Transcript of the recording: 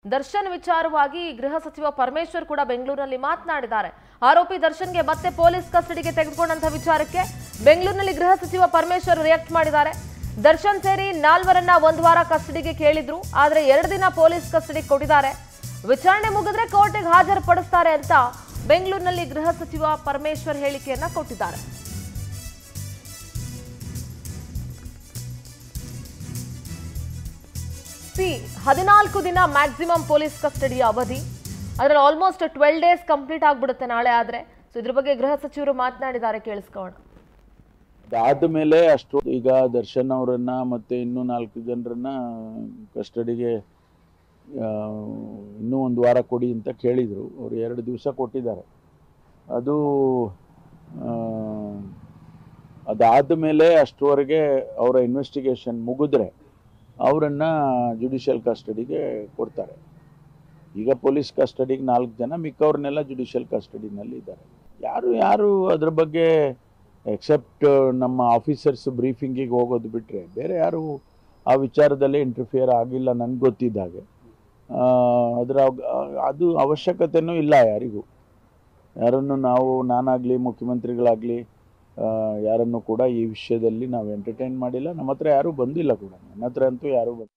ದರ್ಶನ್ ವಿಚಾರವಾಗಿ ಗೃಹ ಸಚಿವ ಪರಮೇಶ್ವರ್ ಕೂಡ ಬೆಂಗಳೂರಿನಲ್ಲಿ ಮಾತನಾಡಿದ್ದಾರೆ ಆರೋಪಿ ದರ್ಶನ್ಗೆ ಮತ್ತೆ ಪೊಲೀಸ್ ಕಸ್ಟಡಿಗೆ ತೆಗೆದುಕೊಂಡಂತ ವಿಚಾರಕ್ಕೆ ಬೆಂಗಳೂರಿನಲ್ಲಿ ಗೃಹ ಸಚಿವ ಪರಮೇಶ್ವರ್ ರಿಯಾಕ್ಟ್ ಮಾಡಿದ್ದಾರೆ ದರ್ಶನ್ ಸೇರಿ ನಾಲ್ವರನ್ನ ಒಂದು ವಾರ ಕಸ್ಟಡಿಗೆ ಕೇಳಿದ್ರು ಆದ್ರೆ ಎರಡು ದಿನ ಪೊಲೀಸ್ ಕಸ್ಟಡಿಗೆ ಕೊಟ್ಟಿದ್ದಾರೆ ವಿಚಾರಣೆ ಮುಗಿದ್ರೆ ಕೋರ್ಟಿಗೆ ಹಾಜರುಪಡಿಸ್ತಾರೆ ಅಂತ ಬೆಂಗಳೂರಿನಲ್ಲಿ ಗೃಹ ಸಚಿವ ಪರಮೇಶ್ವರ್ ಹೇಳಿಕೆಯನ್ನ ಕೊಟ್ಟಿದ್ದಾರೆ ಸಿ ಹದಿನಾಲ್ಕು ದಿನ ಮ್ಯಾಕ್ಸಿಮಮ್ ಪೊಲೀಸ್ ಕಸ್ಟಡಿಯ ಅವಧಿ ಅದರಲ್ಲಿ ಆಲ್ಮೋಸ್ಟ್ ಟ್ವೆಲ್ ಡೇಸ್ ಕಂಪ್ಲೀಟ್ ಆಗ್ಬಿಡುತ್ತೆ ನಾಳೆ ಆದ್ರೆ ಸೊ ಇದ್ರ ಬಗ್ಗೆ ಗೃಹ ಸಚಿವರು ಮಾತನಾಡಿದ್ದಾರೆ ಕೇಳಿಸ್ಕೋಣ ಅದಾದ ಮೇಲೆ ಅಷ್ಟು ಈಗ ದರ್ಶನ್ ಅವರನ್ನ ಮತ್ತೆ ಇನ್ನೂ ನಾಲ್ಕು ಜನರನ್ನ ಕಸ್ಟಡಿಗೆ ಆ, ಇನ್ನೂ ಒಂದು ವಾರ ಕೊಡಿ ಅಂತ ಕೇಳಿದರು ಅವರು ಎರಡು ದಿವಸ ಕೊಟ್ಟಿದ್ದಾರೆ ಅದು ಆ, ಅದಾದ ಮೇಲೆ ಅಷ್ಟರವರೆಗೆ ಅವರ ಇನ್ವೆಸ್ಟಿಗೇಷನ್ ಮುಗಿದ್ರೆ ಅವರನ್ನು ಜುಡಿಷಿಯಲ್ ಕಸ್ಟಡಿಗೆ ಕೊಡ್ತಾರೆ ಈಗ ಪೊಲೀಸ್ ಕಸ್ಟಡಿಗೆ ನಾಲ್ಕು ಜನ ಮಿಕ್ಕವ್ರನ್ನೆಲ್ಲ ಜುಡಿಷಿಯಲ್ ಕಸ್ಟಡಿನಲ್ಲಿ ಇದ್ದಾರೆ ಯಾರು ಯಾರು ಅದ್ರ ಬಗ್ಗೆ ಎಕ್ಸೆಪ್ಟ್ ನಮ್ಮ ಆಫೀಸರ್ಸ್ ಬ್ರೀಫಿಂಗಿಗೆ ಹೋಗೋದು ಬಿಟ್ಟರೆ ಬೇರೆ ಯಾರು ಆ ವಿಚಾರದಲ್ಲಿ ಇಂಟರ್ಫಿಯರ್ ಆಗಿಲ್ಲ ನನಗೆ ಗೊತ್ತಿದ್ದಾಗೆ ಆ, ಅದರ ಅದು ಅವಶ್ಯಕತೆನೂ ಇಲ್ಲ ಯಾರಿಗೂ ಯಾರನ್ನು ನಾವು ನಾನಾಗಲಿ ಮುಖ್ಯಮಂತ್ರಿಗಳಾಗಲಿ ಯಾರನ್ನು ಕೂಡ ಈ ವಿಷಯದಲ್ಲಿ ನಾವು ಎಂಟರ್ಟೈನ್ ಮಾಡಿಲ್ಲ ನಮ್ಮ ಹತ್ರ ಯಾರೂ ಬಂದಿಲ್ಲ ಕೂಡ ನನ್ನ ಹತ್ರ ಅಂತೂ ಯಾರೂ ಬಂದಿಲ್ಲ